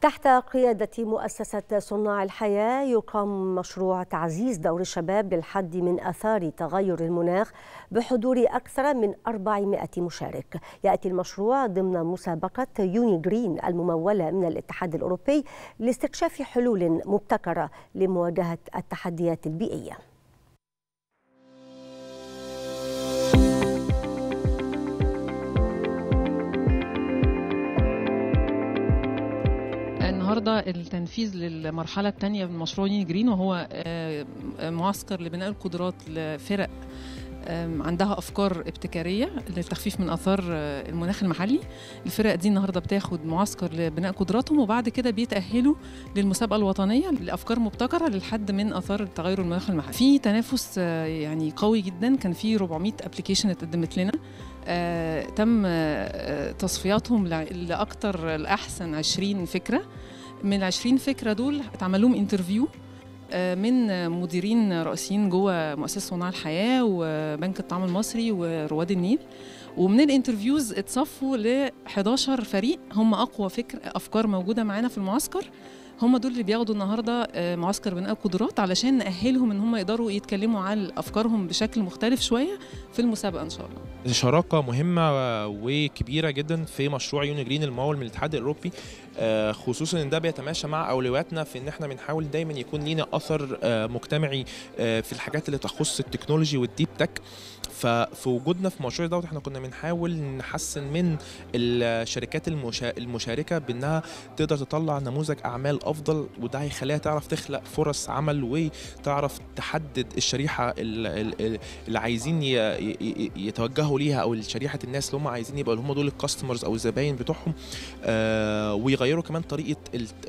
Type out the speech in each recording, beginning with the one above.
تحت قيادة مؤسسة صناع الحياة يقام مشروع تعزيز دور الشباب للحد من آثار تغير المناخ بحضور أكثر من 400 مشارك يأتي المشروع ضمن مسابقة يوني جرين الممولة من الاتحاد الأوروبي لاستكشاف حلول مبتكرة لمواجهة التحديات البيئية النهارده التنفيذ للمرحله الثانيه من مشروع يوني جرين وهو معسكر لبناء القدرات لفرق عندها افكار ابتكاريه للتخفيف من اثار المناخ المحلي الفرق دي النهارده بتاخد معسكر لبناء قدراتهم وبعد كده بيتاهلوا للمسابقه الوطنيه لافكار مبتكره للحد من اثار تغير المناخ المحلي في تنافس يعني قوي جدا كان في 400 ابلكيشن اتقدمت لنا آه، تم آه، تصفياتهم لاكثر الاحسن 20 فكره من ال 20 فكره دول اتعمل لهم انترفيو من مديرين رئيسيين جوه مؤسسه صناع الحياه وبنك الطعام المصري ورواد النيل ومن الانترفيوز اتصفوا ل 11 فريق هم اقوى فكر افكار موجوده معانا في المعسكر هم دول اللي بياخدوا النهارده معسكر بناء القدرات علشان نأهلهم ان هم يقدروا يتكلموا عن افكارهم بشكل مختلف شويه في المسابقه ان شاء الله. شراكه مهمه وكبيره جدا في مشروع يوني جرين الممول من الاتحاد الاوروبي خصوصا ان ده بيتماشى مع اولوياتنا في ان احنا بنحاول دايما يكون لينا اثر مجتمعي في الحاجات اللي تخص التكنولوجي والديب تك ففي وجودنا في المشروع دوت احنا كنا بنحاول نحسن من الشركات المشاركه بانها تقدر تطلع نموذج اعمال افضل وده هيخليها تعرف تخلق فرص عمل وتعرف تحدد الشريحه اللي عايزين يتوجهوا ليها او شريحه الناس اللي هم عايزين يبقوا هم دول الكاستمرز او الزباين بتوعهم ويغيروا كمان طريقه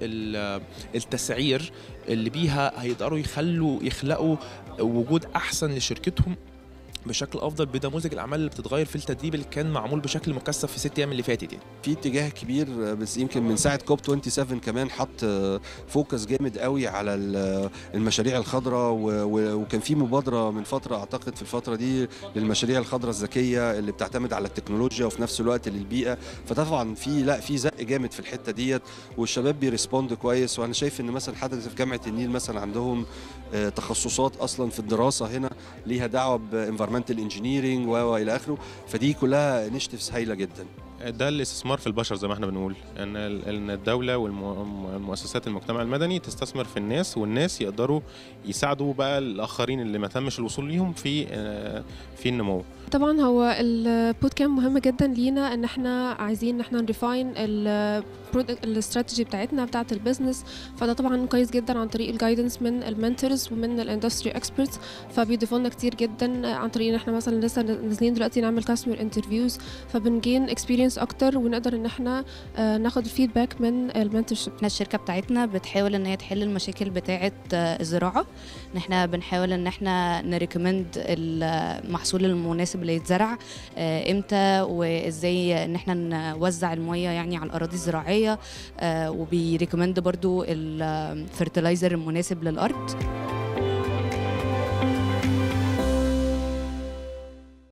التسعير اللي بيها هيقدروا يخلوا يخلقوا وجود احسن لشركتهم بشكل افضل بنموذج الاعمال اللي بتتغير في التدريب اللي كان معمول بشكل مكثف في ست ايام اللي فاتت يعني. في اتجاه كبير بس يمكن من ساعه كوب 27 كمان حط فوكس جامد قوي على المشاريع الخضراء وكان في مبادره من فتره اعتقد في الفتره دي للمشاريع الخضراء الذكيه اللي بتعتمد على التكنولوجيا وفي نفس الوقت للبيئه فطبعا في لا في زق جامد في الحته ديت والشباب بيرسبوند كويس وانا شايف ان مثلا حتى في جامعه النيل مثلا عندهم تخصصات اصلا في الدراسه هنا ليها دعوه بانفيرمنتال انجينيرنج والى اخره فدي كلها انشيتيفز هايله جدا ده الاستثمار في البشر زي ما احنا بنقول ان ان الدوله والمؤسسات المجتمع المدني تستثمر في الناس والناس يقدروا يساعدوا بقى الاخرين اللي ما تمش الوصول ليهم في في النمو طبعا هو البوت كامب مهم جدا لينا ان احنا عايزين ان احنا نريفاين الاستراتيجي بتاعتنا بتاعه البيزنس فده طبعا كويس جدا عن طريق الجايدنس من المنتورز ومن الاندستري اكسبرتس فبيضيفوا لنا كتير جدا عن طريق ان احنا مثلا لسه نازلين دلوقتي نعمل كاستمر انترفيوز فبنجين اكسبيرينس اكتر ونقدر ان احنا ناخد الفيدباك من المنتورشيب احنا الشركه بتاعتنا بتحاول ان هي تحل المشاكل بتاعه الزراعه ان احنا بنحاول ان احنا نريكومند المحصول المناسب اللي يتزرع امتى وازاي ان احنا نوزع الميه يعني على الاراضي الزراعيه وبيريكومند برضو الفرتلايزر المناسب للارض